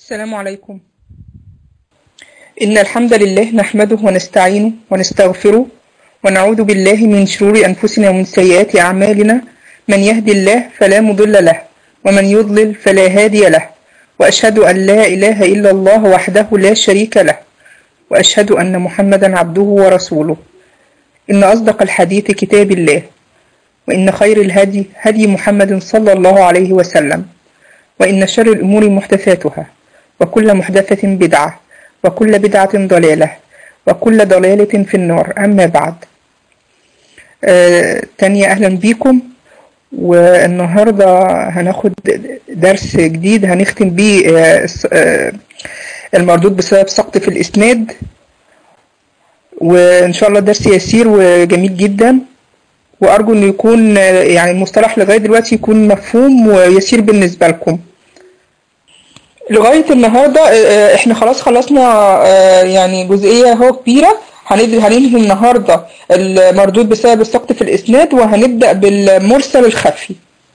السلام عليكم إن الحمد لله نحمده ونستعينه ونستغفره ونعوذ بالله من شرور أنفسنا ومن سيئات أعمالنا من يهدي الله فلا مضل له ومن يضلل فلا هادي له وأشهد أن لا إله إلا الله وحده لا شريك له وأشهد أن محمدا عبده ورسوله إن أصدق الحديث كتاب الله وإن خير الهدي هدي محمد صلى الله عليه وسلم وإن شر الأمور محدثاتها وكل محدثة بدعة وكل بدعة ضلالة وكل ضلالة في النار أما بعد آه تانية أهلا بيكم والنهاردة هناخد درس جديد هنختم بيه آه آه المردود بسبب سقط في الإسناد وإن شاء الله درس يسير وجميل جدا وأرجو إنه يكون يعني المصطلح لغاية دلوقتي يكون مفهوم ويسير بالنسبة لكم لغاية النهاردة احنا خلاص خلصنا يعني جزئية هو كبيرة هننهي النهاردة المردود بسبب السقط في الإسناد وهنبدأ بالمرسل الخفي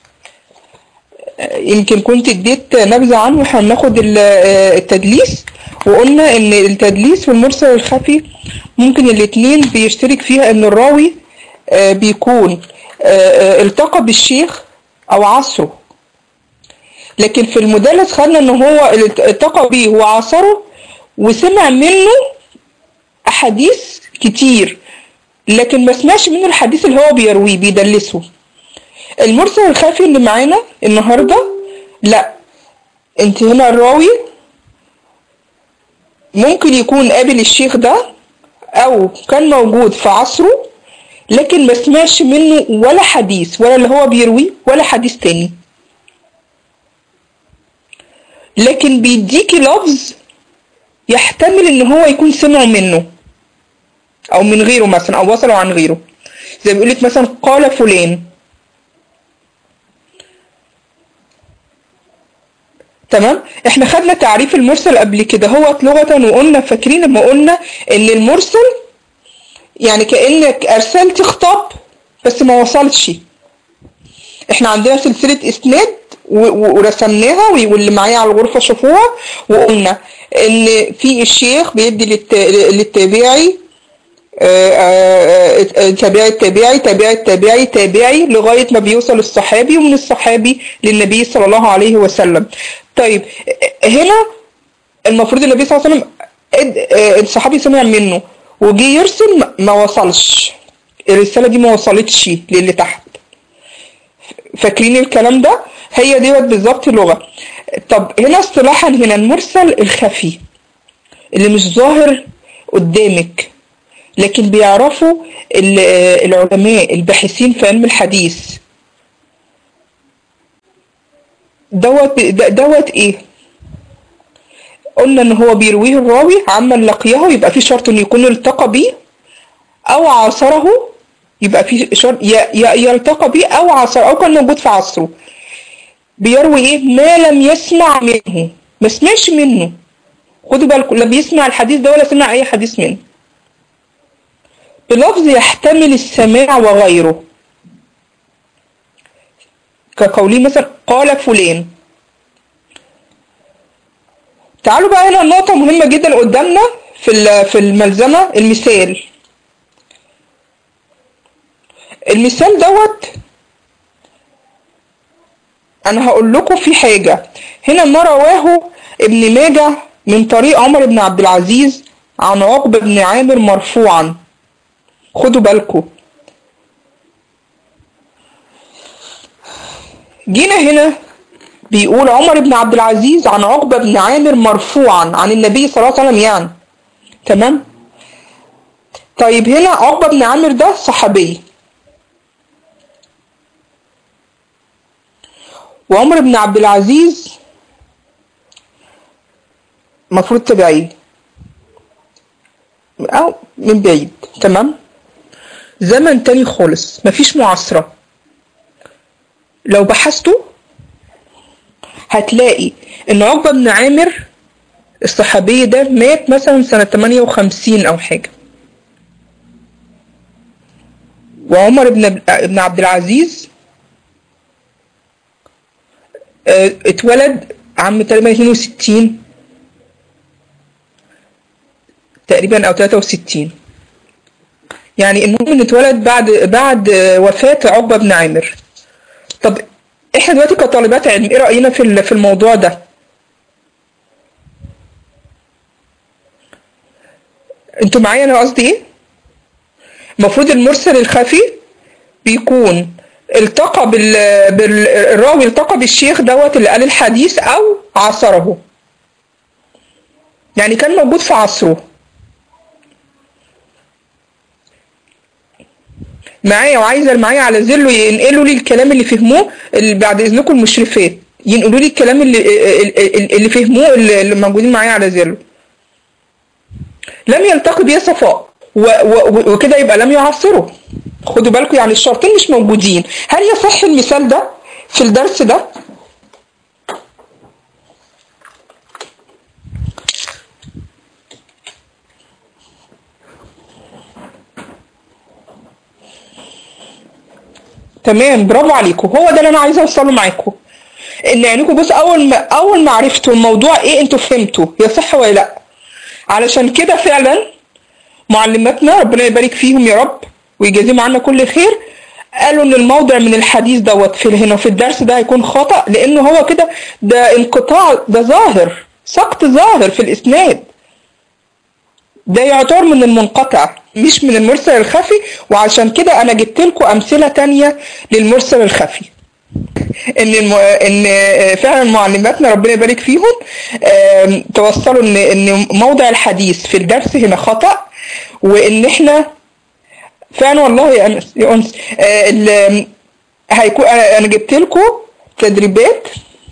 يمكن كنت اديت نبذة عنه هناخد التدليس وقلنا ان التدليس والمرسل الخفي ممكن الاتنين بيشترك فيها ان الراوي بيكون التقى بالشيخ او عصره لكن في المدلس خدنا ان هو التقى بيه وعصره وسمع منه احاديث كتير لكن ما سمعش منه الحديث اللي هو بيرويه بيدلسه المرسل الخفي اللي معانا النهارده لا انت هنا الراوي ممكن يكون قابل الشيخ ده او كان موجود في عصره لكن ما سمعش منه ولا حديث ولا اللي هو بيرويه ولا حديث تاني لكن بيديكي لفظ يحتمل ان هو يكون سمعه منه او من غيره مثلا او وصلوا عن غيره زي بيقولك مثلا قال فلان تمام احنا خدنا تعريف المرسل قبل كده هو لغة وقلنا فاكرين لما قلنا ان المرسل يعني كأنك ارسلت خطاب بس ما وصلتش احنا عندنا سلسلة اسناد ورسمناها واللي معايا على الغرفة شافوها وقلنا ان في الشيخ بيدي للتابعي تابعي التابعي تابعي التابعي تابعي لغاية ما بيوصل الصحابي ومن الصحابي للنبي صلى الله عليه وسلم طيب هنا المفروض النبي صلى الله عليه وسلم الصحابي سمع منه وجي يرسل ما وصلش الرسالة دي ما وصلتش للي تحت فاكرين الكلام ده هي ديت بالظبط اللغة طب هنا اصطلاحا هنا المرسل الخفي اللي مش ظاهر قدامك لكن بيعرفوا العلماء الباحثين في علم الحديث دوت دوت ايه قلنا ان هو بيرويه الراوي عمن لقيه يبقى في شرط انه يكون التقى بيه او عاصره يبقى في شرط يلتقى بيه او عصر او كان موجود في عصره بيروي ايه ما لم يسمع منه ما سمعش منه خدوا بالكم لا بيسمع الحديث ده ولا سمع اي حديث منه بلفظ يحتمل السماع وغيره كقولي مثلا قال فلان تعالوا بقى هنا نقطة مهمة جدا قدامنا في في الملزمة المثال المثال دوت انا هقول لكم في حاجة هنا ما رواه ابن ماجه من طريق عمر بن عبد العزيز عن عقبة بن عامر مرفوعا خدوا بالكم جينا هنا بيقول عمر بن عبد العزيز عن عقبة بن عامر مرفوعا عن النبي صلى الله عليه وسلم يعني تمام طيب هنا عقبة بن عامر ده صحابي وعمر بن عبد العزيز مفروض تبعي او من بعيد تمام زمن تاني خالص مفيش معاصرة لو بحثتوا هتلاقي ان عقبة بن عامر الصحابي ده مات مثلا سنة 58 او حاجة وعمر بن ابن عبد العزيز اه اتولد عام تقريبا 62 تقريبا او 63 يعني المؤمن اتولد بعد بعد وفاة عقبة بن عامر طب احنا دلوقتي كطالبات علم ايه رأينا في في الموضوع ده انتوا معايا انا قصدي ايه المفروض المرسل الخفي بيكون التقى بال... بالراوي التقى بالشيخ دوت اللي قال الحديث او عصره يعني كان موجود في عصره معايا وعايزه اللي معايا على زله ينقلوا لي الكلام اللي فهموه اللي بعد اذنكم المشرفات ينقلوا لي الكلام اللي اللي فهموه اللي موجودين معايا على زله لم يلتقي بيه صفاء وكده يبقى لم يعصره خدوا بالكم يعني الشرطين مش موجودين هل يصح المثال ده في الدرس ده تمام برافو عليكم هو ده اللي انا عايزه اوصله معاكم ان عينيكم بص اول ما اول ما عرفتوا الموضوع ايه انتوا فهمتوا يصح ولا لا علشان كده فعلا معلماتنا ربنا يبارك فيهم يا رب ويجازيهم عنا كل خير قالوا ان الموضع من الحديث دوت في هنا في الدرس ده هيكون خطأ لانه هو كده ده انقطاع ده ظاهر سقط ظاهر في الاسناد ده يعتبر من المنقطع مش من المرسل الخفي وعشان كده انا جبت لكم امثله تانية للمرسل الخفي ان الم... ان فعلا معلماتنا ربنا يبارك فيهم توصلوا ان ان موضع الحديث في الدرس هنا خطا وان احنا فعلا والله يا انس يا انس هيكون انا جبت لكم تدريبات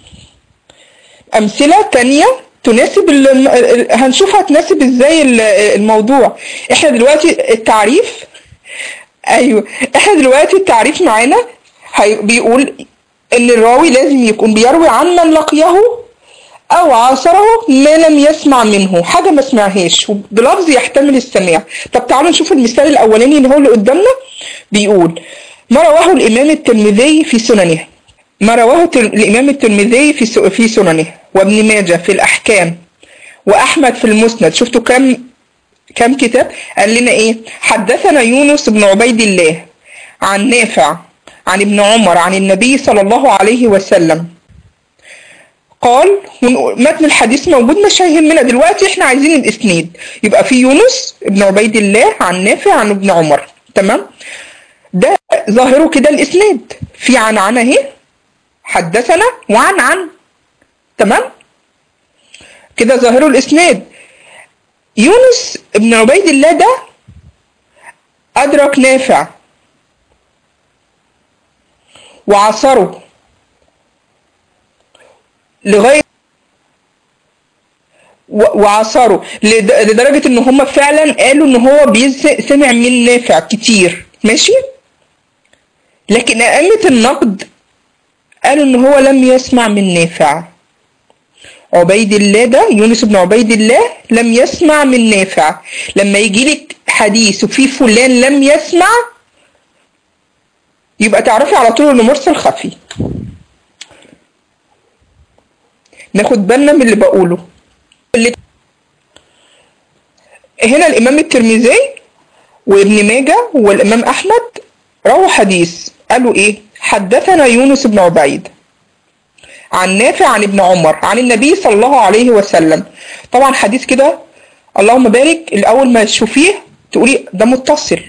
امثله تانية تناسب هنشوف هتناسب ازاي الموضوع احنا دلوقتي التعريف ايوه احنا دلوقتي التعريف معانا بيقول ان الراوي لازم يكون بيروي عن من لقيه او عاصره ما لم يسمع منه حاجة ما سمعهاش بلفظ يحتمل السماع طب تعالوا نشوف المثال الاولاني اللي هو اللي قدامنا بيقول ما رواه الامام الترمذي في سننه ما رواه الامام الترمذي في في سننه وابن ماجه في الاحكام واحمد في المسند شفتوا كم كم كتاب قال لنا ايه حدثنا يونس بن عبيد الله عن نافع عن ابن عمر عن النبي صلى الله عليه وسلم قال متن الحديث موجود مش هيهمنا دلوقتي احنا عايزين الاسناد يبقى في يونس ابن عبيد الله عن نافع عن ابن عمر تمام ده ظاهره كده الاسناد في عن عن اهي حدثنا وعن عن تمام كده ظاهره الاسناد يونس ابن عبيد الله ده ادرك نافع وعصره لغايه وعصره لدرجه ان هم فعلا قالوا ان هو سمع من نافع كتير ماشي لكن ائمه النقد قالوا ان هو لم يسمع من نافع عبيد الله ده يونس بن عبيد الله لم يسمع من نافع لما يجي لك حديث وفي فلان لم يسمع يبقى تعرفي على طول انه مرسل خفي ناخد بالنا من اللي بقوله اللي هنا الامام الترمذي وابن ماجه والامام احمد رووا حديث قالوا ايه حدثنا يونس بن عبيد عن نافع عن ابن عمر عن النبي صلى الله عليه وسلم طبعا حديث كده اللهم بارك الاول ما تشوفيه تقولي ده متصل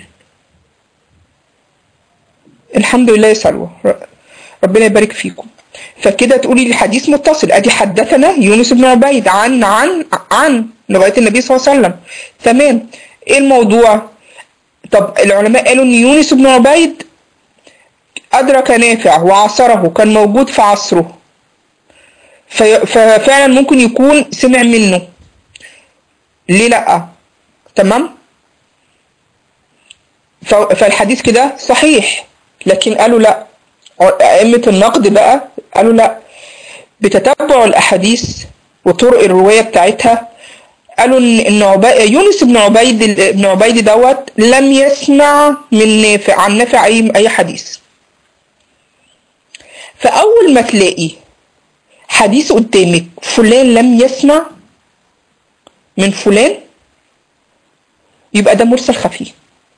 الحمد لله يا سلوى ربنا يبارك فيكم فكده تقولي الحديث متصل ادي حدثنا يونس بن عبيد عن عن عن لغايه النبي صلى الله عليه وسلم تمام ايه الموضوع طب العلماء قالوا ان يونس بن عبيد ادرك نافع وعصره كان موجود في عصره ففعلا ممكن يكون سمع منه ليه لا تمام فالحديث كده صحيح لكن قالوا لا أئمة النقد بقى قالوا لا بتتبع الأحاديث وطرق الرواية بتاعتها قالوا إن عبي... يونس بن عبيد بن عبيد دوت لم يسمع من نافع عن نافع أي أي حديث فأول ما تلاقي حديث قدامك فلان لم يسمع من فلان يبقى ده مرسل خفي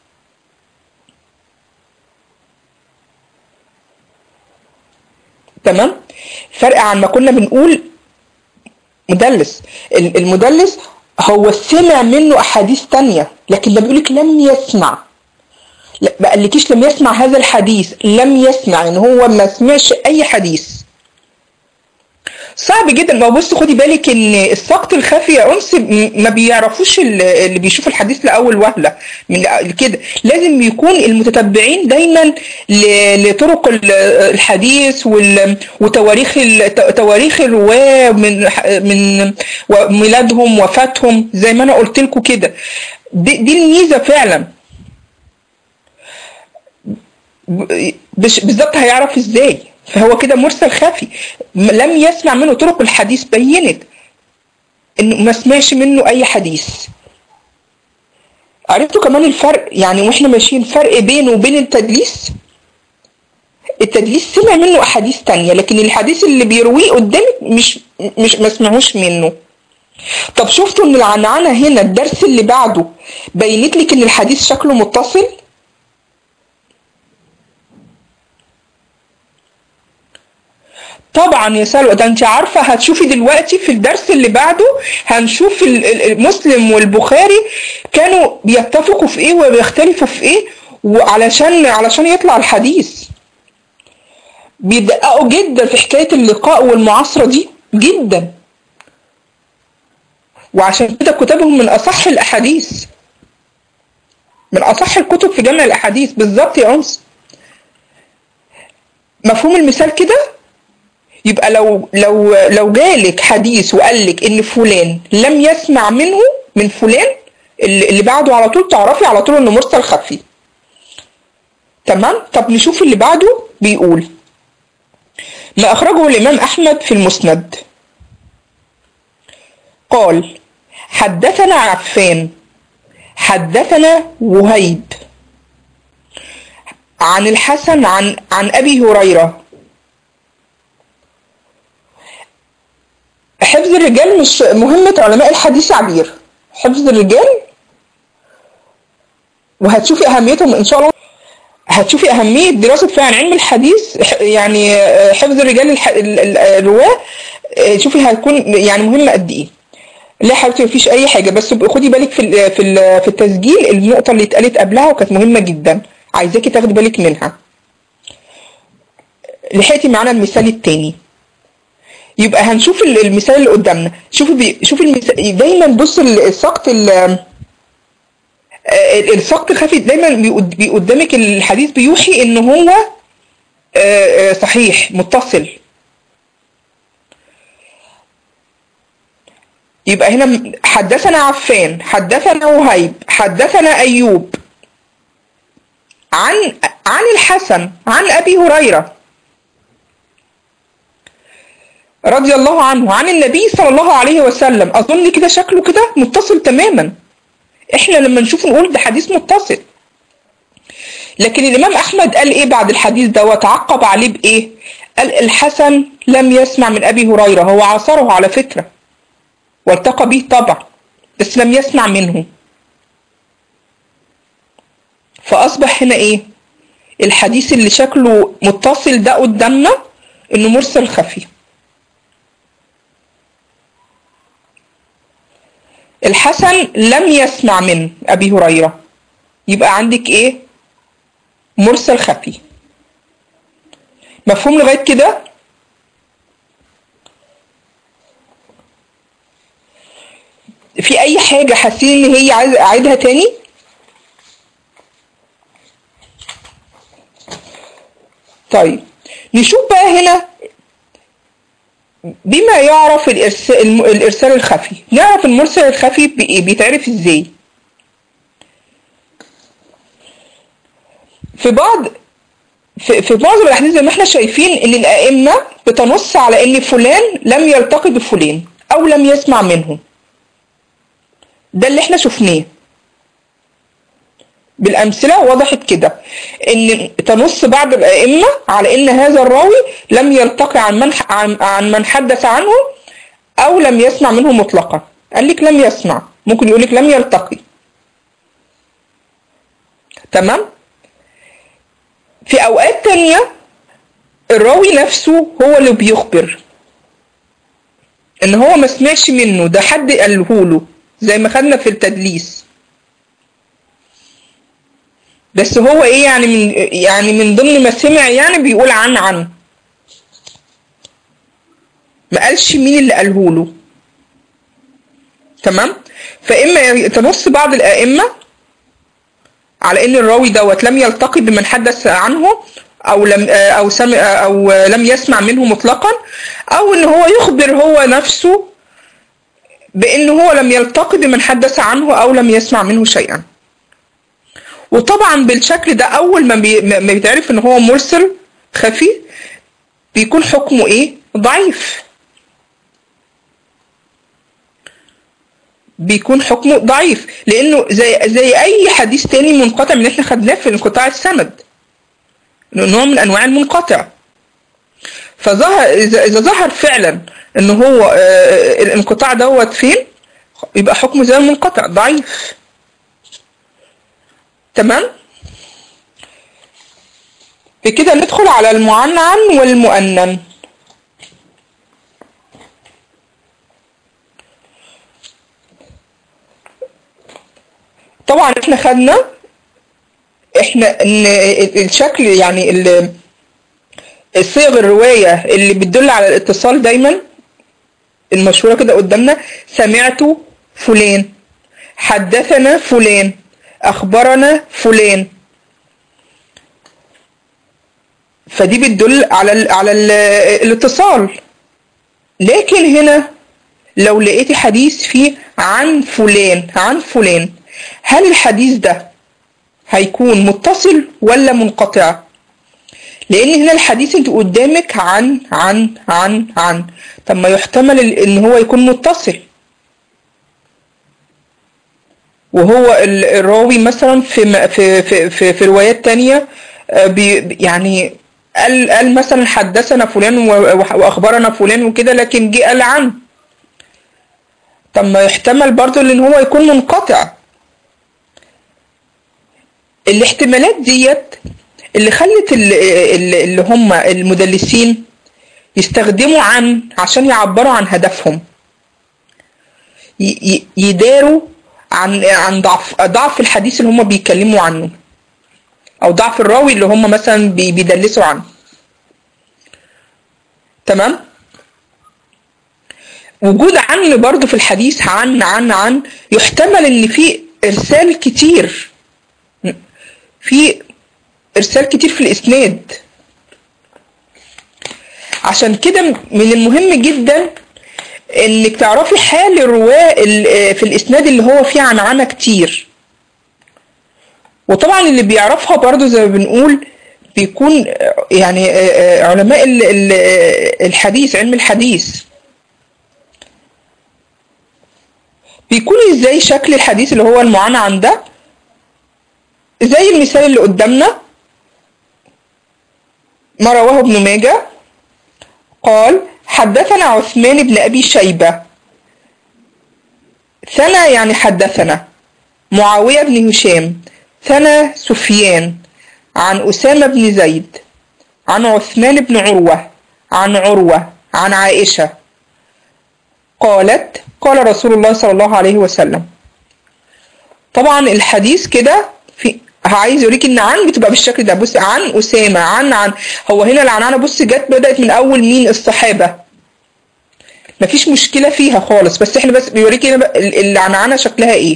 تمام فرق عن ما كنا بنقول مدلس ال- المدلس هو سمع منه احاديث تانية لكن لما بيقولك لم يسمع لا ما قالكيش لم يسمع هذا الحديث لم يسمع ان هو ما سمعش اي حديث صعب جدا ما هو بص خدي بالك ان السقط الخفي يا انس م- ما بيعرفوش ال- اللي بيشوف الحديث لاول وهله من كده لازم يكون المتتبعين دايما ل- لطرق ال- الحديث وال- وتواريخ ال- تواريخ الرواه من من ميلادهم وفاتهم زي ما انا قلت لكم كده دي, دي الميزه فعلا بش- بالظبط هيعرف ازاي فهو كده مرسل خفي م- لم يسمع منه طرق الحديث بينت انه ما سمعش منه اي حديث عرفتوا كمان الفرق يعني واحنا ماشيين فرق بينه وبين التدليس التدليس سمع منه احاديث تانية لكن الحديث اللي بيرويه قدامك مش مش ما سمعوش منه طب شفتوا ان العنعنه هنا الدرس اللي بعده بينت لك ان الحديث شكله متصل طبعا يا سلوى ده انت عارفه هتشوفي دلوقتي في الدرس اللي بعده هنشوف ال- ال- ال- مسلم والبخاري كانوا بيتفقوا في ايه وبيختلفوا في ايه وعلشان علشان يطلع الحديث بيدققوا جدا في حكايه اللقاء والمعاصره دي جدا وعشان كده كتابهم من اصح الاحاديث من اصح الكتب في جمع الاحاديث بالظبط يا انس مفهوم المثال كده يبقى لو لو لو جالك حديث وقال لك ان فلان لم يسمع منه من فلان اللي اللي بعده على طول تعرفي على طول انه مرسل خفي تمام طب نشوف اللي بعده بيقول ما اخرجه الامام احمد في المسند قال حدثنا عفان حدثنا وهيب عن الحسن عن عن ابي هريره حفظ الرجال مش مهمة علماء الحديث عبير حفظ الرجال وهتشوفي أهميتهم إن شاء الله هتشوفي أهمية دراسة فعلا علم الحديث ح- يعني آه، حفظ الرجال الح- ال- ال- الرواة آه، شوفي هتكون يعني مهمة قد إيه لا يا حبيبتي مفيش أي حاجة بس ب- خدي بالك في ال- في ال- في التسجيل النقطة اللي اتقالت قبلها وكانت مهمة جدا عايزاكي تاخدي بالك منها لحقتي معانا المثال التاني يبقى هنشوف ال- المثال اللي قدامنا شوفي بي... شوفي المثال دايما بص ال- السقط ال... آه، السقط الخفي دايما بيقد- بي- قدامك الحديث بيوحي ان هو آه، آه، صحيح متصل يبقى هنا م- حدثنا عفان حدثنا وهيب حدثنا ايوب عن عن الحسن عن ابي هريره رضي الله عنه عن النبي صلى الله عليه وسلم اظن كده شكله كده متصل تماما احنا لما نشوف نقول ده حديث متصل لكن الامام احمد قال ايه بعد الحديث ده وتعقب عليه بايه قال الحسن لم يسمع من ابي هريره هو عاصره على فكره والتقى به طبعا بس لم يسمع منه فاصبح هنا ايه الحديث اللي شكله متصل ده قدامنا انه مرسل خفي الحسن لم يسمع من ابي هريره يبقى عندك ايه مرسل خفي مفهوم لغايه كده في اي حاجه حاسين ان هي عايز اعيدها تاني طيب نشوف بقى هنا بما يعرف الإرسال, الإرسال الخفي نعرف المرسل الخفي بإيه بيتعرف إزاي في بعض في, في معظم الأحاديث زي ما احنا شايفين إن الأئمة بتنص على إن فلان لم يلتقي بفلان أو لم يسمع منه ده اللي احنا شفناه بالأمثلة وضحت كده إن تنص بعض الأئمة على إن هذا الراوي لم يلتقي عن من عن, عن من حدث عنه أو لم يسمع منه مطلقا قال لك لم يسمع ممكن يقول لك لم يلتقي تمام في اوقات تانية الراوي نفسه هو اللي بيخبر ان هو ما سمعش منه ده حد قاله له زي ما خدنا في التدليس بس هو ايه يعني من يعني من ضمن ما سمع يعني بيقول عن عن ما قالش مين اللي قاله له تمام فاما تنص بعض الائمه على ان الراوي دوت لم يلتقي بمن حدث عنه او لم او سمع او لم يسمع منه مطلقا او ان هو يخبر هو نفسه بان هو لم يلتقي بمن حدث عنه او لم يسمع منه شيئا وطبعا بالشكل ده اول ما بي- ما بيتعرف ان هو مرسل خفي بيكون حكمه ايه ضعيف بيكون حكمه ضعيف لانه زي زي اي حديث تاني منقطع من اللي احنا خدناه في انقطاع السند نوع من انواع المنقطع فظهر اذا اذا ظهر فعلا ان هو آه، الانقطاع دوت فين يبقى حكمه زي المنقطع ضعيف تمام بكده ندخل على المعنعن والمؤنن طبعا احنا خدنا احنا ان الشكل يعني ال- الصيغ الرواية اللي بتدل على الاتصال دايما المشهورة كده قدامنا سمعت فلان حدثنا فلان أخبرنا فلان فدي بتدل على ال على ال الاتصال لكن هنا لو لقيتي حديث فيه عن فلان عن فلان هل الحديث ده هيكون متصل ولا منقطع لان هنا الحديث انت قدامك عن عن عن عن طب ما يحتمل ال- ان هو يكون متصل وهو ال- الراوي مثلا في م- في في في, في روايات تانية آه، بي يعني قال قال مثلا حدثنا فلان و- و- واخبرنا فلان وكده لكن جه قال عن طب ما يحتمل برضو ان هو يكون منقطع الاحتمالات ديت اللي خلت ال- ال- اللي هم المدلسين يستخدموا عن عشان يعبروا عن هدفهم ي- ي- يداروا عن عن ضعف ضعف الحديث اللي هم بيتكلموا عنه او ضعف الراوي اللي هم مثلا بي- بيدلسوا عنه تمام وجود عن برضو في الحديث عن عن عن يحتمل ان في ارسال كتير في ارسال كتير في الاسناد عشان كده من المهم جدا انك تعرفي حال الرواه ال- في الاسناد اللي هو فيه عنعنه كتير وطبعا اللي بيعرفها برضو زي ما بنقول بيكون يعني علماء ال- ال- الحديث علم الحديث بيكون ازاي شكل الحديث اللي هو المعنعن ده زي المثال اللي قدامنا ما رواه ابن ماجه قال حدثنا عثمان بن أبي شيبة ثنى يعني حدثنا معاوية بن هشام ثنى سفيان عن أسامة بن زيد عن عثمان بن عروة عن عروة عن عائشة قالت قال رسول الله صلى الله عليه وسلم طبعا الحديث كده في عايز يوريك ان عن بتبقى بالشكل ده بص عن اسامه عن عن هو هنا العنعنه بص جت بدات من اول مين الصحابه مفيش مشكله فيها خالص بس احنا بس بيوريك هنا بقى ال- العنعنه شكلها ايه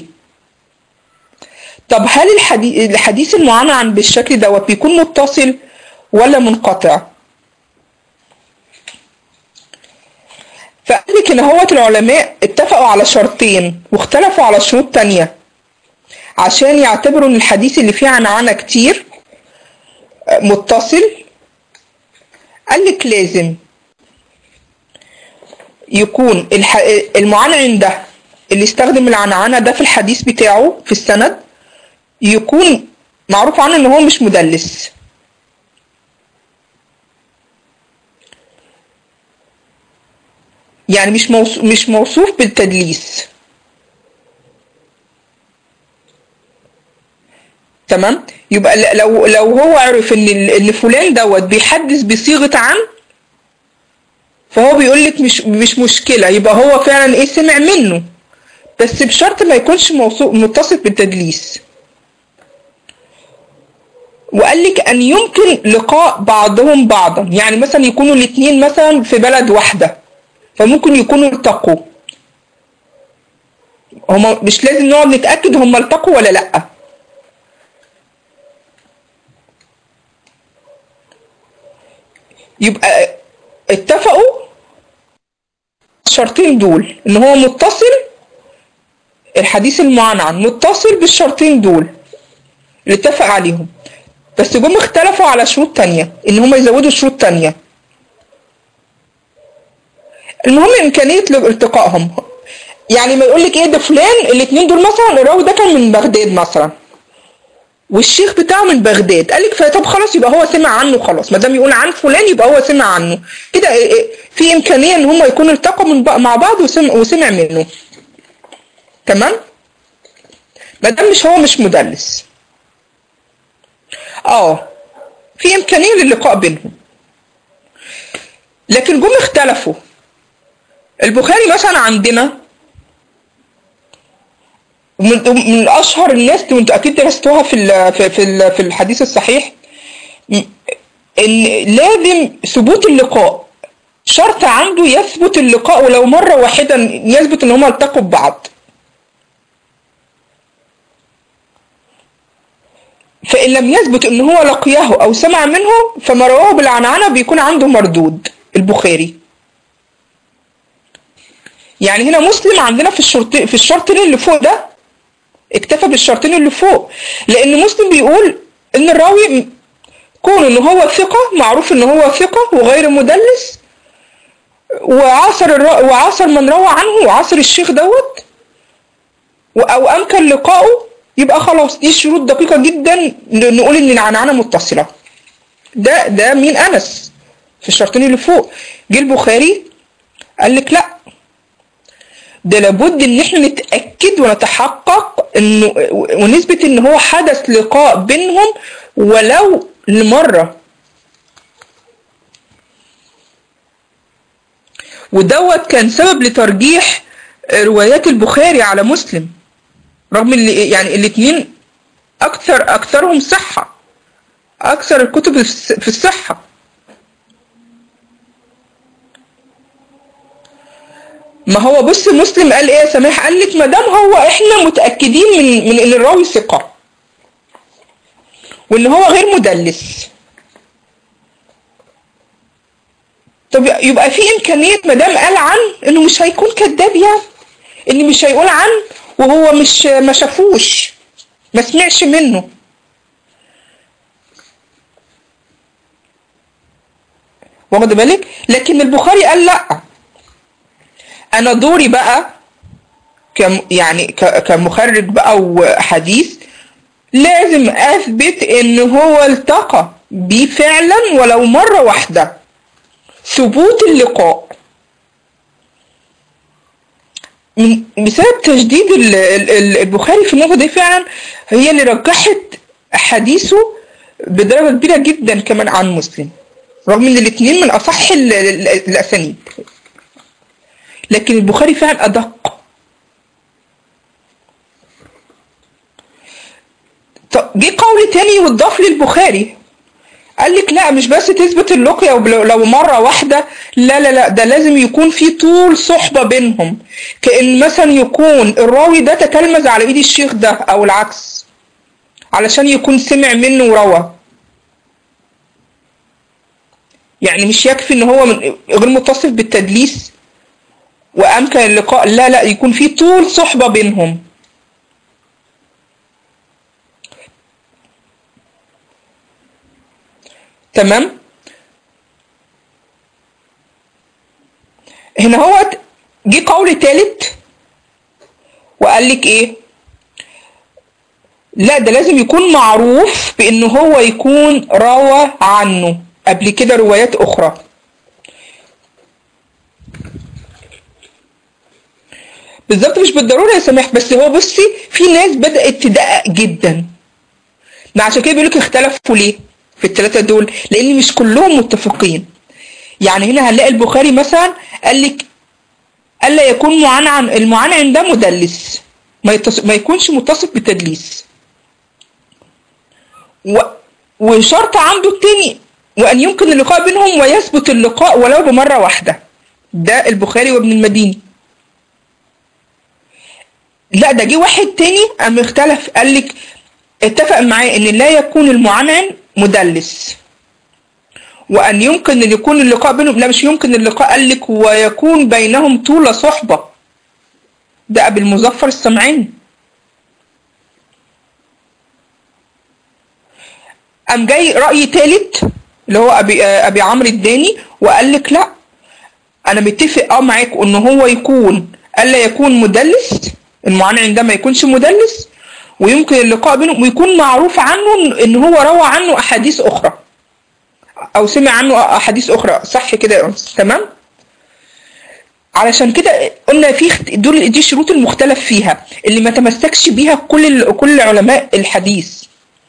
طب هل الحديث الحديث المعنعن بالشكل دوت بيكون متصل ولا منقطع فقال لك ان هوت العلماء اتفقوا على شرطين واختلفوا على شروط تانية عشان يعتبروا ان الحديث اللي فيه عنعنة كتير آه، متصل قال لك لازم يكون الح... المعنعن ده اللي استخدم العنعنة ده في الحديث بتاعه في السند يكون معروف عنه ان هو مش مدلس يعني مش موصوف مش موصوف بالتدليس تمام يبقى ل- لو لو هو عرف ان ال- ان فلان دوت بيحدث بصيغه عن فهو بيقول لك مش مش مشكله يبقى هو فعلا ايه سمع منه بس بشرط ما يكونش موثوق متصف بالتدليس وقال لك ان يمكن لقاء بعضهم بعضا يعني مثلا يكونوا الاثنين مثلا في بلد واحده فممكن يكونوا التقوا هما مش لازم نقعد نتاكد هما التقوا ولا لا يبقى اتفقوا الشرطين دول ان هو متصل الحديث المعنعن متصل بالشرطين دول اللي اتفق عليهم بس جم اختلفوا على شروط تانية ان هم يزودوا شروط تانية المهم امكانية التقائهم يعني ما يقول لك ايه ده فلان الاتنين دول مثلا الراوي ده كان من بغداد مثلا والشيخ بتاعه من بغداد قال لك طب خلاص يبقى هو سمع عنه خلاص ما دام يقول عن فلان يبقى هو سمع عنه كده إيه إيه في امكانيه ان هم يكونوا التقوا من بق- مع بعض وسمع, وسمع منه تمام ما دام مش هو مش مدلس اه في امكانيه للقاء بينهم لكن جم اختلفوا البخاري مثلا عندنا من من اشهر الناس اللي انتوا اكيد درستوها في ال في في, ال في الحديث الصحيح م- ان لازم ثبوت اللقاء شرط عنده يثبت اللقاء ولو مره واحده يثبت ان هما التقوا ببعض فان لم يثبت ان هو لقيه او سمع منه فما رواه بالعنعنه بيكون عنده مردود البخاري يعني هنا مسلم عندنا في الشرط في الشرطين اللي فوق ده اكتفى بالشرطين اللي فوق لان مسلم بيقول ان الراوي م- كون ان هو ثقة معروف ان هو ثقة وغير مدلس وعاصر الر... وعاصر من روى عنه وعاصر الشيخ دوت و- او امكن لقائه يبقى خلاص دي شروط دقيقة جدا ن- نقول ان العنعنة متصلة ده ده مين انس في الشرطين اللي فوق جه البخاري قال لك لا ده لابد ان احنا نتاكد ونتحقق انه ونثبت ان هو حدث لقاء بينهم ولو لمره ودوت كان سبب لترجيح روايات البخاري على مسلم رغم ان يعني الاثنين اكثر اكثرهم صحه اكثر الكتب في الصحه ما هو بص مسلم قال ايه يا سماح قال لك ما دام هو احنا متاكدين من من ان الراوي ثقه وان هو غير مدلس طب يبقى في امكانيه ما دام قال عن انه مش هيكون كذاب يعني ان مش هيقول عن وهو مش ما شافوش ما سمعش منه واخد بالك لكن البخاري قال لا انا دوري بقى كم يعني ك- كمخرج بقى وحديث لازم اثبت ان هو التقى بيه فعلا ولو مرة واحدة ثبوت اللقاء من- بسبب تجديد ال- ال- ال- البخاري في النقطة دي فعلا هي اللي رجحت حديثه بدرجة كبيرة جدا كمان عن مسلم رغم ان الاثنين من اصح ال- ال- الاسانيد لكن البخاري فعلا ادق طب جه قول تاني واتضاف للبخاري قال لك لا مش بس تثبت اللقيا ولو لو مرة واحدة لا لا لا ده لازم يكون في طول صحبة بينهم كأن مثلا يكون الراوي ده تتلمذ على ايد الشيخ ده او العكس علشان يكون سمع منه وروى يعني مش يكفي ان هو من غير متصف بالتدليس وامكن اللقاء لا لا يكون في طول صحبة بينهم تمام هنا هو جه قول تالت وقال لك ايه لا ده لازم يكون معروف بان هو يكون روى عنه قبل كده روايات اخرى بالظبط مش بالضروره يا سماح بس هو بصي في ناس بدات تدقق جدا ما عشان كده بيقول لك اختلفوا ليه في الثلاثه دول لان مش كلهم متفقين يعني هنا هنلاقي البخاري مثلا قال لك الا يكون معنعن المعنعن ده مدلس ما, يتص... ما يكونش متصف بالتدليس و... وشرط عنده التاني وأن يمكن اللقاء بينهم ويثبت اللقاء ولو بمرة واحدة ده البخاري وابن المديني لا ده جه واحد تاني قام اختلف قال لك اتفق معاه ان لا يكون المعنعن مدلس وان يمكن ان يكون اللقاء بينهم لا مش يمكن اللقاء قال لك ويكون بينهم طول صحبه ده ابي المظفر السمعاني قام جاي راي ثالث اللي هو ابي ابي عمرو الداني وقال لك لا انا متفق اه معاك ان هو يكون الا يكون مدلس المعنعن ده ما يكونش مدلس ويمكن اللقاء بينهم ويكون معروف عنه ان هو روى عنه احاديث اخرى او سمع عنه احاديث اخرى صح كده يا انس تمام علشان كده قلنا في دول دي الشروط المختلف فيها اللي ما تمسكش بيها كل كل علماء الحديث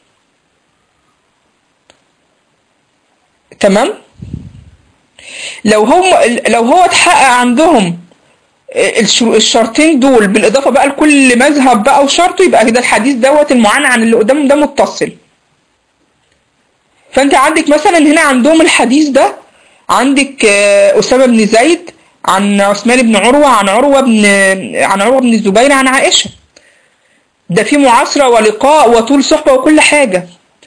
تمام لو هم لو هو اتحقق عندهم الشرطين دول بالاضافه بقى لكل مذهب بقى وشرطه يبقى كده الحديث دوت المعنعن اللي قدامهم ده متصل فانت عندك مثلا هنا عندهم الحديث ده عندك اسامه بن زيد عن عثمان بن عروه عن عروه بن عن عروه بن الزبير عن عائشه ده في معاصره ولقاء وطول صحبه وكل حاجه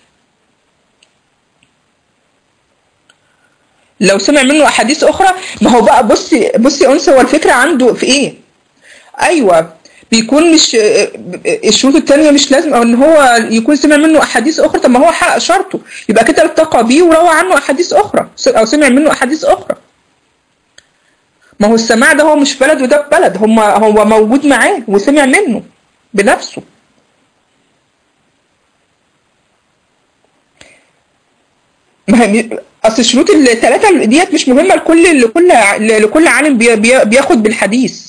لو سمع منه احاديث اخرى ما هو بقى بصي بصي انثى هو الفكره عنده في ايه ايوه بيكون مش الشروط التانية مش لازم او ان هو يكون سمع منه احاديث اخرى طب ما هو حقق شرطه يبقى كده التقى بيه وروى عنه احاديث اخرى او سمع منه احاديث اخرى ما هو السماع ده هو مش في بلد وده في بلد هم هو موجود معاه وسمع منه بنفسه ما هي اصل الشروط الثلاثه ديت مش مهمه لكل لكل لكل عالم بي بي بياخد بالحديث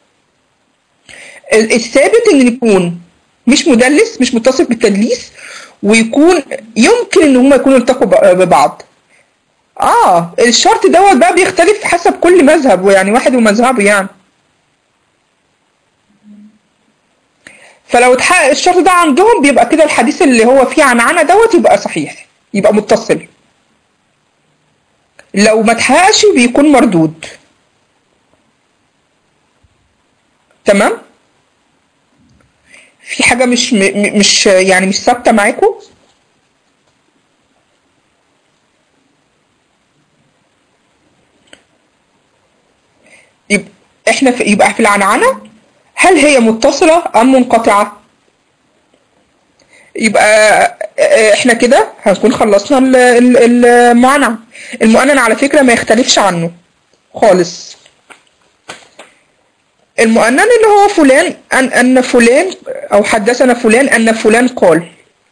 الثابت ان يكون مش مدلس مش متصف بالتدليس ويكون يمكن ان هم يكونوا التقوا ببعض اه الشرط دوت بقى بيختلف حسب كل مذهب يعني واحد ومذهبه يعني فلو اتحقق الشرط ده عندهم بيبقى كده الحديث اللي هو فيه عنعنه دوت يبقى صحيح يبقى متصل لو ما اتحققش بيكون مردود تمام في حاجه مش م مش يعني مش ثابته معاكم يبقى احنا في يبقى في العنعنه هل هي متصله ام منقطعه يبقى احنا كده هنكون خلصنا المعنى المؤنن على فكرة ما يختلفش عنه خالص المؤنن اللي هو فلان أن, أن فلان أو حدثنا فلان أن فلان قال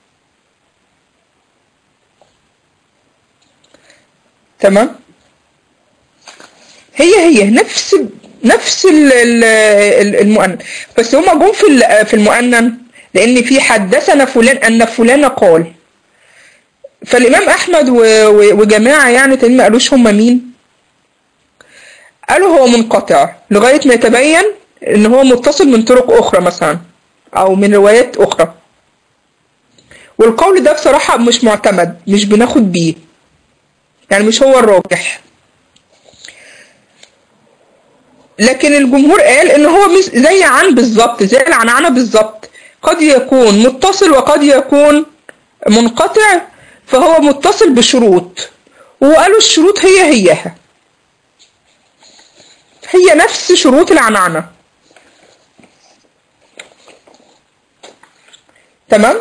تمام هي هي نفس نفس المؤنن بس هما جم في في المؤنن لان في حدثنا فلان ان فلان قال فالامام احمد وجماعه يعني تاني ما قالوش هم مين قالوا هو منقطع لغايه ما يتبين ان هو متصل من طرق اخرى مثلا او من روايات اخرى والقول ده بصراحه مش معتمد مش بناخد بيه يعني مش هو الراجح لكن الجمهور قال ان هو مش زي عن بالظبط زي العنعنه بالظبط قد يكون متصل وقد يكون منقطع فهو متصل بشروط وقالوا الشروط هي هيها هي نفس شروط العنعنة تمام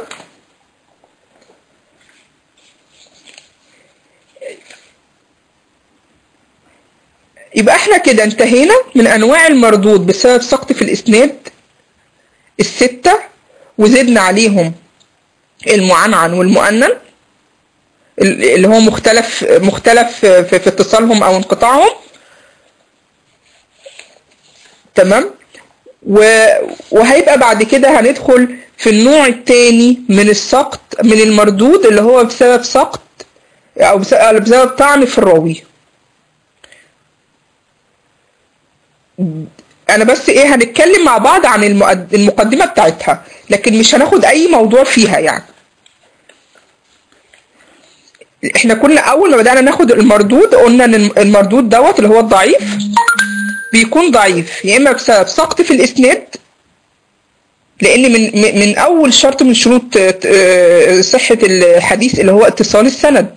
يبقى احنا كده انتهينا من انواع المردود بسبب سقط في الاسناد الستة وزدنا عليهم المعنعن والمؤنن اللي هو مختلف مختلف في, في اتصالهم او انقطاعهم تمام وهيبقى بعد كده هندخل في النوع الثاني من السقط من المردود اللي هو بسبب سقط او بسبب طعن في الراوي انا بس ايه هنتكلم مع بعض عن المقدمة بتاعتها لكن مش هناخد اي موضوع فيها يعني احنا كنا اول ما بدأنا ناخد المردود قلنا ان المردود دوت اللي هو الضعيف بيكون ضعيف يا اما بسبب سقط في الاسناد لان من من اول شرط من شروط صحة الحديث اللي هو اتصال السند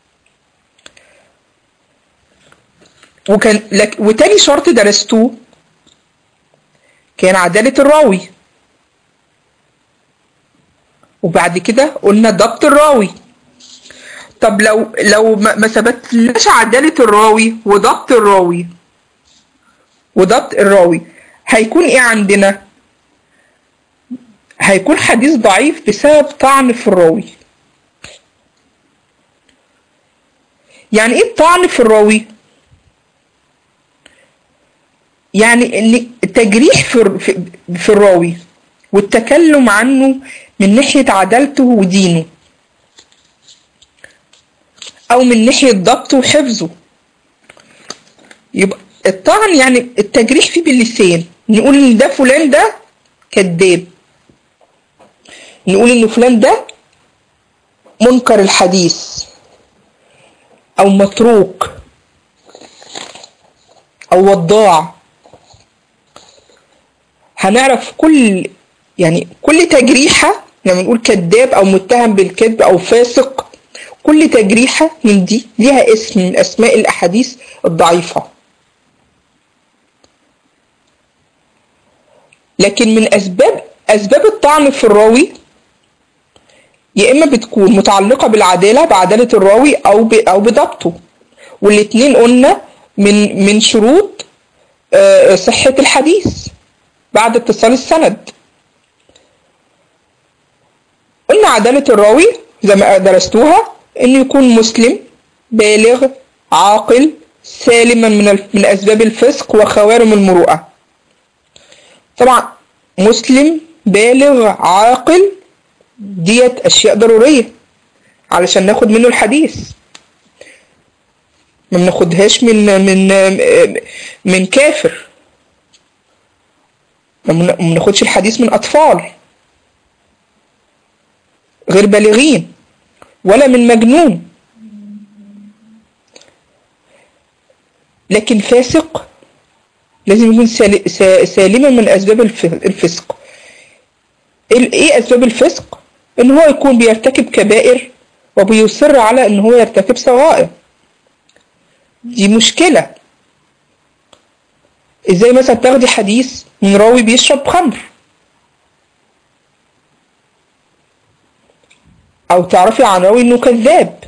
وكان لك وتاني شرط درستوه كان عدالة الراوي وبعد كده قلنا ضبط الراوي طب لو لو ما ثبتناش عدالة الراوي وضبط الراوي وضبط الراوي هيكون ايه عندنا هيكون حديث ضعيف بسبب طعن في الراوي يعني ايه الطعن في الراوي يعني ان التجريح في في الراوي والتكلم عنه من ناحية عدالته ودينه او من ناحية ضبطه وحفظه يبقى الطعن يعني التجريح فيه باللسان نقول ان ده فلان ده كذاب نقول ان فلان ده منكر الحديث او متروك او وضاع هنعرف كل يعني كل تجريحة لما نقول كذاب او متهم بالكذب او فاسق كل تجريحة من دي ليها اسم من اسماء الاحاديث الضعيفة لكن من اسباب اسباب الطعن في الراوي يا اما بتكون متعلقة بالعدالة بعدالة الراوي او او بضبطه والاتنين قلنا من من شروط صحة الحديث بعد اتصال السند قلنا عدالة الراوي زي ما درستوها انه يكون مسلم بالغ عاقل سالما من من اسباب الفسق وخوارم المروءة طبعا مسلم بالغ عاقل ديت اشياء ضرورية علشان ناخد منه الحديث ما بناخدهاش من من من كافر ما بناخدش الحديث من اطفال غير بالغين ولا من مجنون لكن فاسق لازم يكون سالما من اسباب الفسق ايه اسباب الفسق ان هو يكون بيرتكب كبائر وبيصر على ان هو يرتكب صغائر دي مشكلة ازاي مثلا تاخدي حديث من راوي بيشرب خمر او تعرفي عن راوي انه كذاب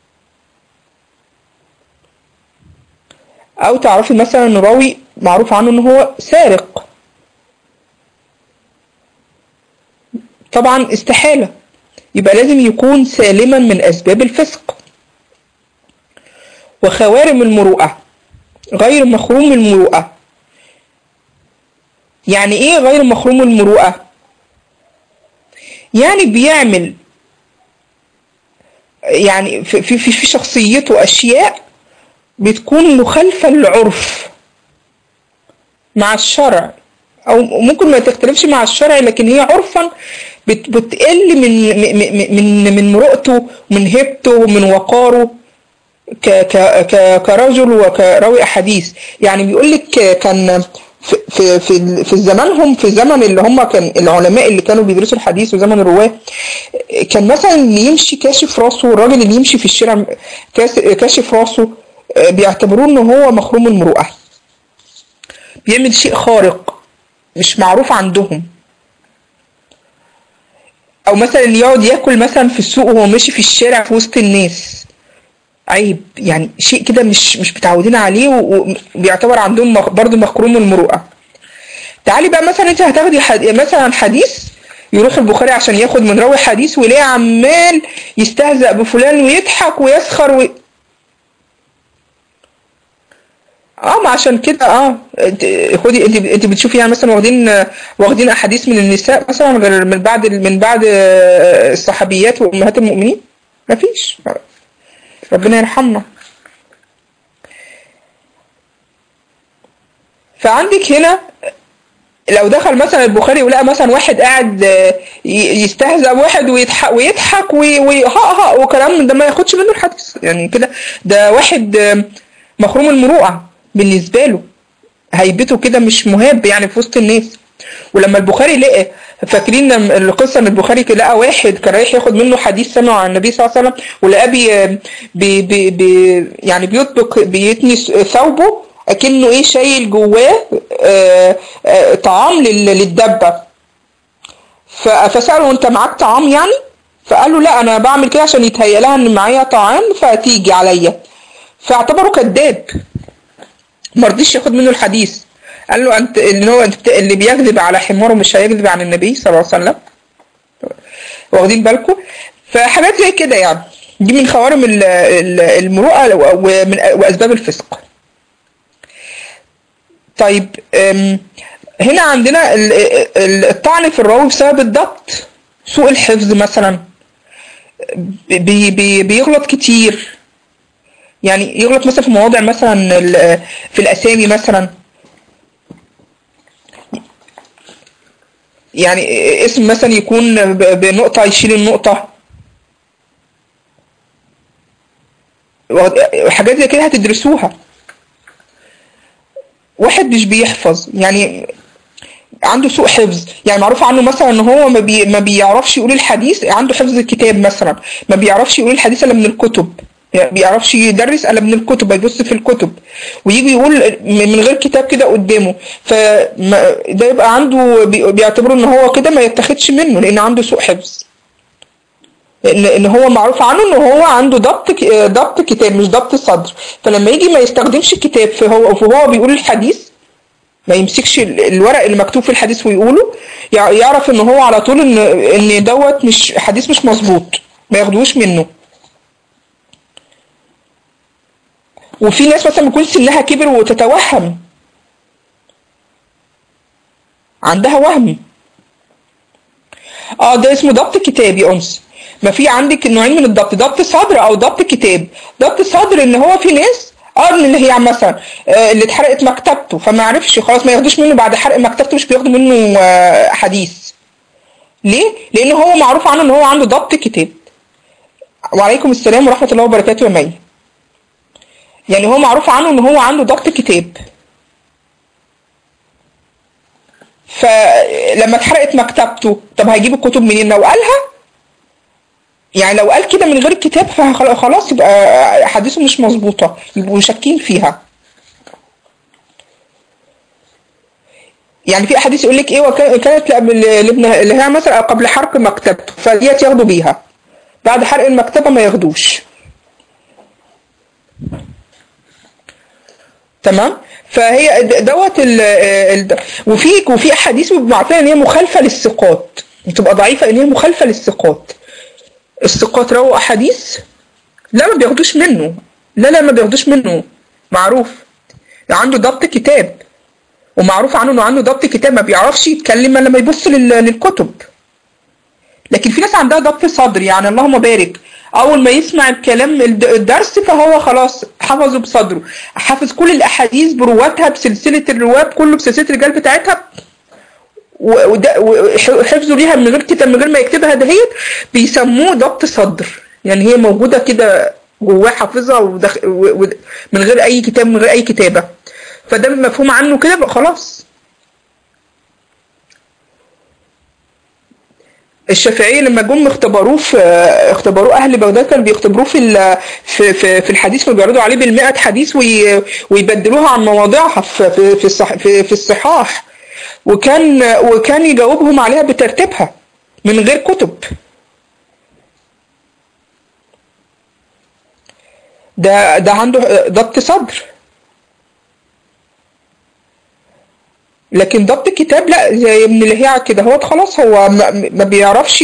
او تعرفي مثلا ان راوي معروف عنه ان هو سارق طبعا استحالة يبقى لازم يكون سالما من اسباب الفسق وخوارم المروءة غير مخروم المروءة يعني ايه غير مخروم المروءة يعني بيعمل يعني في في في شخصيته اشياء بتكون مخالفة للعرف مع الشرع او ممكن ما تختلفش مع الشرع لكن هي عرفا بتقل من من من من مروءته من هيبته من وقاره ك ك كرجل وكراوي احاديث يعني بيقول لك كان في في في في زمانهم في زمن اللي هم كان العلماء اللي كانوا بيدرسوا الحديث وزمن الرواه كان مثلا اللي يمشي كاشف راسه والراجل اللي يمشي في الشارع كاشف راسه بيعتبروه ان هو مخروم المروءه بيعمل شيء خارق مش معروف عندهم او مثلا اللي يقعد ياكل مثلا في السوق وهو ماشي في الشارع في وسط الناس عيب يعني شيء كده مش مش متعودين عليه وبيعتبر عندهم برضه مخروم المروءه تعالي بقى مثلا انت هتاخدي حد... مثلا حديث يروح البخاري عشان ياخد من راوي حديث ويلاقي عمال يستهزأ بفلان ويضحك ويسخر و... اه ما عشان كده اه انت خدي انت انت بتشوفي يعني مثلا واخدين واخدين احاديث من النساء مثلا غير من بعد من بعد الصحابيات وامهات المؤمنين مفيش ربنا يرحمنا فعندك هنا لو دخل مثلا البخاري ولقى مثلا واحد قاعد يستهزأ بواحد ويضحك ويضحك ويهقهق وكلام من ده ما ياخدش منه الحديث يعني كده ده واحد مخروم المروءة بالنسبة له هيبته كده مش مهاب يعني في وسط الناس ولما البخاري لقى فاكرين القصة ان البخاري لقى واحد كان رايح ياخد منه حديث سمعه عن النبي صلى الله عليه وسلم ولقاه بي بي بي بي يعني بيطبق بيتني ثوبه اكنه ايه شايل جواه آآ آآ طعام للدبة فسأله انت معاك طعام يعني فقال له لا انا بعمل كده عشان يتهيأ لها ان معايا طعام فتيجي عليا فاعتبره كذاب ما رضيش ياخد منه الحديث قال له انت اللي هو انت اللي بيكذب على حماره مش هيكذب عن النبي صلى الله عليه وسلم واخدين بالكم فحاجات زي كده يعني دي من خوارم المروءه ومن واسباب الفسق طيب هنا عندنا الطعن في الراوي بسبب الضبط سوء الحفظ مثلا بي بي بيغلط كتير يعني يغلط مثلا في مواضع مثلا في الاسامي مثلا يعني اسم مثلا يكون بنقطة يشيل النقطة حاجات زي كده هتدرسوها واحد مش بيحفظ يعني عنده سوء حفظ يعني معروف عنه مثلا ان هو ما, بي ما بيعرفش يقول الحديث عنده حفظ الكتاب مثلا ما بيعرفش يقول الحديث الا من الكتب يعني بيعرفش يدرس الا من الكتب بيبص في الكتب ويجي يقول من غير كتاب كده قدامه فده يبقى عنده بيعتبره ان هو كده ما يتاخدش منه لان عنده سوء حفظ لان ان هو معروف عنه ان هو عنده ضبط ضبط كتاب مش ضبط صدر فلما يجي ما يستخدمش الكتاب فهو فهو بيقول الحديث ما يمسكش الورق اللي مكتوب في الحديث ويقوله يعرف ان هو على طول ان ان دوت مش حديث مش مظبوط ما ياخدوش منه وفي ناس مثلا بيكون سنها كبر وتتوهم عندها وهم اه ده اسمه ضبط كتاب يا انس ما في عندك نوعين من الضبط ضبط صدر او ضبط كتاب ضبط صدر ان هو في ناس اه اللي هي مثلا آه اللي اتحرقت مكتبته فما عرفش خلاص ما ياخدوش منه بعد حرق مكتبته مش بياخدوا منه آه حديث ليه؟ لان هو معروف عنه ان هو عنده ضبط كتاب وعليكم السلام ورحمه الله وبركاته يا مي يعني هو معروف عنه ان هو عنده ضبط كتاب فلما اتحرقت مكتبته طب هيجيب الكتب منين لو قالها يعني لو قال كده من غير الكتاب فخلاص يبقى حديثه مش مظبوطه يبقوا شاكين فيها يعني في احاديث يقول لك ايه وكانت لابن لها مثلا قبل حرق مكتبته فديت ياخدوا بيها بعد حرق المكتبه ما ياخدوش تمام فهي دوت ال ال وفي وفي احاديث معطيه ان هي مخالفه للثقات بتبقى ضعيفه ان هي مخالفه للثقات الثقات رووا احاديث لا ما بياخدوش منه لا لا ما بياخدوش منه معروف عنده ضبط كتاب ومعروف عنه انه عنده ضبط كتاب ما بيعرفش يتكلم الا لما يبص للكتب لكن في ناس عندها ضبط صدر يعني اللهم بارك اول ما يسمع الكلام الدرس فهو خلاص حفظه بصدره حافظ كل الاحاديث برواتها بسلسله الرواه كله بسلسله الرجال بتاعتها وحفظه ليها من غير كتاب من غير ما يكتبها دهيت بيسموه ضبط صدر يعني هي موجوده كده جواه حافظها ودخ... و... و... من غير اي كتاب من غير اي كتابه فده مفهوم عنه كده بقى خلاص الشافعية لما جم اختبروه في اختبروه اهل بغداد كانوا بيختبروه في في في, في الحديث وبيعرضوا عليه بالمئة حديث وي ويبدلوها عن مواضعها في في في, الصح في, في الصحاح وكان وكان يجاوبهم عليها بترتيبها من غير كتب ده ده عنده ضبط صدر لكن ضبط الكتاب لا زي من اللي هي كده هو خلاص هو ما بيعرفش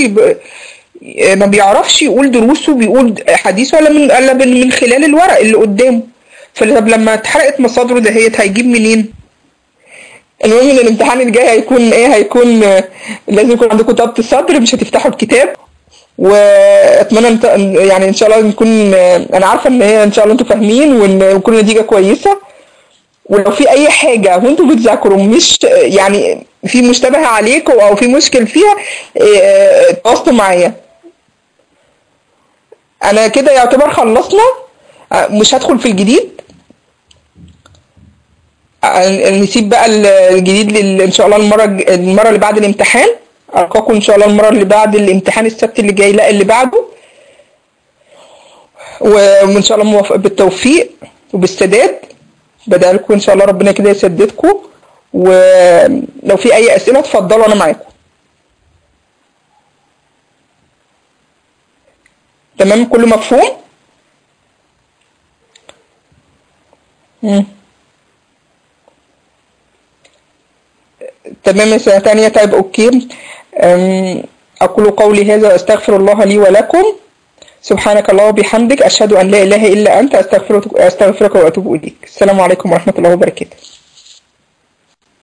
ما بيعرفش يقول دروسه بيقول حديثه ولا من الا من خلال الورق اللي قدامه فطب لما اتحرقت مصادره دهيت هيجيب منين؟ المهم ان الامتحان الجاي هيكون ايه هيكون آه، لازم يكون عندكم ضبط صدر مش هتفتحوا الكتاب واتمنى انت يعني ان شاء الله نكون آه، انا عارفه ان هي ان شاء الله انتوا فاهمين وان وتكون النتيجه كويسه ولو في اي حاجه وانتوا بتذاكروا مش يعني في مشتبه عليكم او في مشكل فيها آه، تواصلوا معايا انا كده يعتبر خلصنا آه، مش هدخل في الجديد آه، نسيب بقى ال- الجديد لل- ان شاء الله المره الج- المره اللي بعد الامتحان القاكم ان شاء الله المره اللي بعد الامتحان السبت اللي جاي لا اللي بعده وان شاء الله موافق بالتوفيق وبالسداد بدألكم ان شاء الله ربنا كده يسددكم ولو في اي اسئله اتفضلوا انا معاكم تمام كله مفهوم مم. تمام يا سنة تانية طيب أوكي أم، أقول قولي هذا وأستغفر الله لي ولكم سبحانك الله وبحمدك أشهد أن لا إله إلا أنت أستغفرك أستغفرك وأتوب إليك السلام عليكم ورحمة الله وبركاته